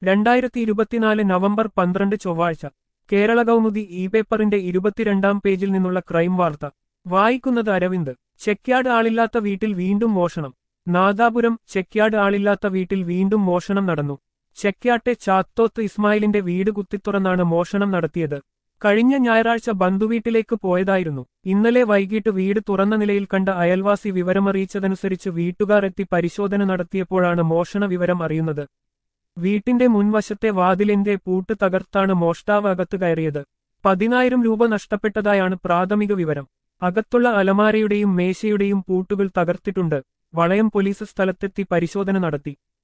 രണ്ടായിരത്തി ഇരുപത്തിനാല് നവംബർ പന്ത്രണ്ട് ചൊവ്വാഴ്ച കേരള കൗമുദി ഇ പേപ്പറിന്റെ ഇരുപത്തിരണ്ടാം പേജിൽ നിന്നുള്ള ക്രൈം വാർത്ത വായിക്കുന്നത് അരവിന്ദ് ചെക്യാട് ആളില്ലാത്ത വീട്ടിൽ വീണ്ടും മോഷണം നാദാപുരം ചെക്യാട് ആളില്ലാത്ത വീട്ടിൽ വീണ്ടും മോഷണം നടന്നു ചെക്യാട്ടെ ചാത്തോത്ത് ഇസ്മായിലിന്റെ വീട് കുത്തിത്തുറന്നാണ് മോഷണം നടത്തിയത് കഴിഞ്ഞ ഞായറാഴ്ച ബന്ധുവീട്ടിലേക്ക് പോയതായിരുന്നു ഇന്നലെ വൈകിട്ട് വീട് തുറന്ന നിലയിൽ കണ്ട അയൽവാസി വിവരമറിയിച്ചതനുസരിച്ച് വീട്ടുകാർ എത്തി പരിശോധന നടത്തിയപ്പോഴാണ് മോഷണ വിവരം അറിയുന്നത് വീട്ടിന്റെ മുൻവശത്തെ വാതിലിന്റെ പൂട്ട് തകർത്താണ് മോഷ്ടാവ് അകത്ത് കയറിയത് പതിനായിരം രൂപ നഷ്ടപ്പെട്ടതായാണ് പ്രാഥമിക വിവരം അകത്തുള്ള അലമാരയുടെയും മേശയുടെയും പൂട്ടുകൾ തകർത്തിട്ടുണ്ട് വളയം പോലീസ് സ്ഥലത്തെത്തി പരിശോധന നടത്തി